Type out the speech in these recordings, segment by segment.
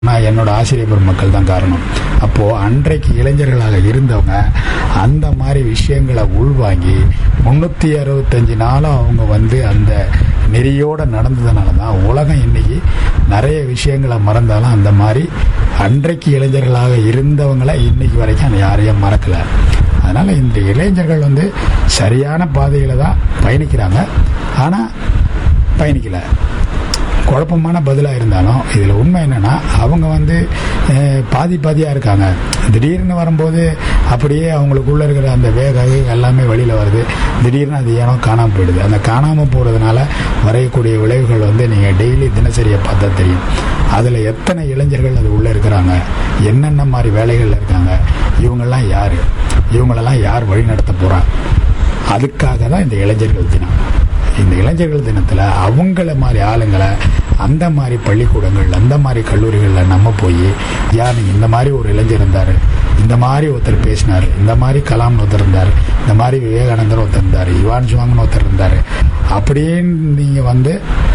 நான் என்னோட ஆசிரியர் பெருமக்கள் தான் காரணம் அப்போது அன்றைக்கு இளைஞர்களாக இருந்தவங்க அந்த மாதிரி விஷயங்களை உள்வாங்கி முந்நூற்றி அறுபத்தஞ்சு நாளும் அவங்க வந்து அந்த நெறியோடு நடந்ததுனால தான் உலகம் இன்னைக்கு நிறைய விஷயங்களை மறந்தாலும் அந்த மாதிரி அன்றைக்கு இளைஞர்களாக இருந்தவங்கள இன்னைக்கு வரைக்கும் அந்த யாரையும் மறக்கலை அதனால் இந்த இளைஞர்கள் வந்து சரியான பாதையில் தான் பயணிக்கிறாங்க ஆனால் பயணிக்கலை குழப்பமான பதிலாக இருந்தாலும் இதில் உண்மை என்னென்னா அவங்க வந்து அஹ், பாதி பாதியாக இருக்காங்க திடீர்னு வரும்போது அப்படியே அவங்களுக்குள்ளே இருக்கிற அந்த வேக எல்லாமே வெளியில் வருது திடீர்னு அது ஏனோ காணாமல் போயிடுது அந்த காணாமல் போகிறதுனால வரையக்கூடிய விளைவுகள் வந்து நீங்கள் டெய்லி தினசரியை பார்த்தா தெரியும் அதில் எத்தனை இளைஞர்கள் அது உள்ளே இருக்கிறாங்க என்னென்ன மாதிரி வேலைகளில் இருக்காங்க இவங்கெல்லாம் யார் இவங்களெல்லாம் யார் வழி நடத்த போகிறா அதுக்காக தான் இந்த இளைஞர்கள் தினம் இந்த இளைஞர்கள் தினத்தில் அவங்கள மாதிரி ஆளுங்களை அந்த மாதிரி பள்ளிக்கூடங்கள் அந்த மாதிரி கல்லூரிகளில் நம்ம போய் யார் இந்த மாதிரி ஒரு இளைஞர் இருந்தார் இந்த மாதிரி ஒருத்தர் பேசினார் இந்த மாதிரி கலாம்னு ஒருத்தர் இருந்தார் இந்த மாதிரி விவேகானந்தர் ஒருத்தர் இருந்தார் யுவான் ஜுவாங்னு ஒருத்தர் இருந்தார் அப்படின்னு நீங்கள் வந்து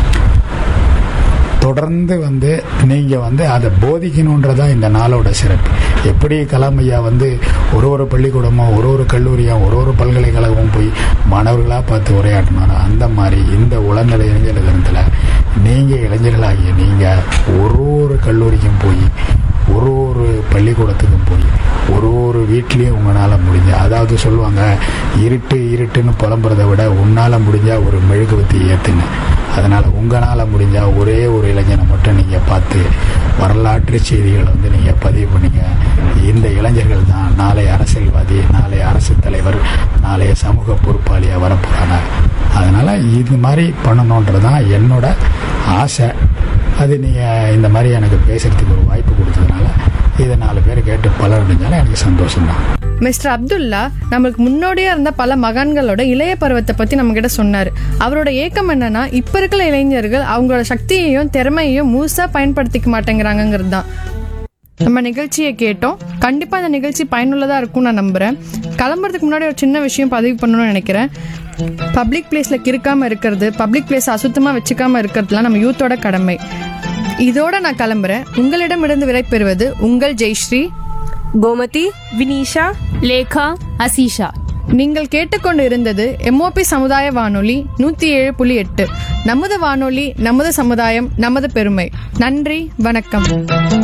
தொடர்ந்து வந்து நீங்கள் வந்து அதை போதிக்கணுன்றதான் இந்த நாளோட சிறப்பு எப்படி கலாம் ஐயா வந்து ஒரு ஒரு பள்ளிக்கூடமும் ஒரு ஒரு கல்லூரியும் ஒரு ஒரு பல்கலைக்கழகமும் போய் மாணவர்களாக பார்த்து உரையாற்றினாரோ அந்த மாதிரி இந்த உளநிலை இளைஞர் தினத்தில் நீங்கள் இளைஞர்களாகிய நீங்கள் ஒரு ஒரு கல்லூரிக்கும் போய் ஒரு ஒரு பள்ளிக்கூடத்துக்கும் போய் ஒரு ஒரு வீட்லேயும் உங்களால் முடிஞ்ச அதாவது சொல்லுவாங்க இருட்டு இருட்டுன்னு புலம்புறதை விட உன்னால் முடிஞ்சால் ஒரு மெழுகுவத்தி ஏற்றுங்க அதனால் உங்களால் முடிஞ்சால் ஒரே ஒரு இளைஞனை மட்டும் நீங்கள் பார்த்து வரலாற்று செய்திகளை வந்து நீங்கள் பதிவு பண்ணீங்க இந்த இளைஞர்கள் தான் நாளை அரசியல்வாதி நாளை அரசு தலைவர் நாளைய சமூக பொறுப்பாளியாக வரப்போகிறாங்க அதனால் இது மாதிரி பண்ணணுன்றதான் என்னோட ஆசை அது நீங்கள் இந்த மாதிரி எனக்கு பேசுகிறதுக்கு ஒரு வாய்ப்பு கொடுத்ததுனால இதை நாலு பேர் கேட்டு பலனடைஞ்சாலும் எனக்கு சந்தோஷம்தான் மிஸ்டர் அப்துல்லா நம்மளுக்கு முன்னோடியா இருந்த பல மகான்களோட இளைய பருவத்தை பத்தி நம்ம கிட்ட சொன்னாரு அவரோட ஏக்கம் என்னன்னா இப்ப இருக்கிற இளைஞர்கள் அவங்களோட சக்தியையும் திறமையையும் முழுசா பயன்படுத்திக்க மாட்டேங்கிறாங்கிறது தான் நம்ம நிகழ்ச்சியை கேட்டோம் கண்டிப்பா இந்த நிகழ்ச்சி பயனுள்ளதா இருக்கும்னு நான் நம்புறேன் கிளம்புறதுக்கு முன்னாடி ஒரு சின்ன விஷயம் பதிவு பண்ணணும்னு நினைக்கிறேன் பப்ளிக் பிளேஸ்ல கிறுக்காம இருக்கிறது பப்ளிக் பிளேஸ் அசுத்தமா வச்சுக்காம இருக்கிறதுலாம் நம்ம யூத்தோட கடமை இதோட நான் கிளம்புறேன் உங்களிடமிருந்து விடைபெறுவது உங்கள் ஜெய்ஸ்ரீ கோமதி வினிஷா லேகா அசீஷா நீங்கள் கேட்டுக்கொண்டு இருந்தது எம்ஓபி சமுதாய வானொலி நூத்தி ஏழு புள்ளி எட்டு நமது வானொலி நமது சமுதாயம் நமது பெருமை நன்றி வணக்கம்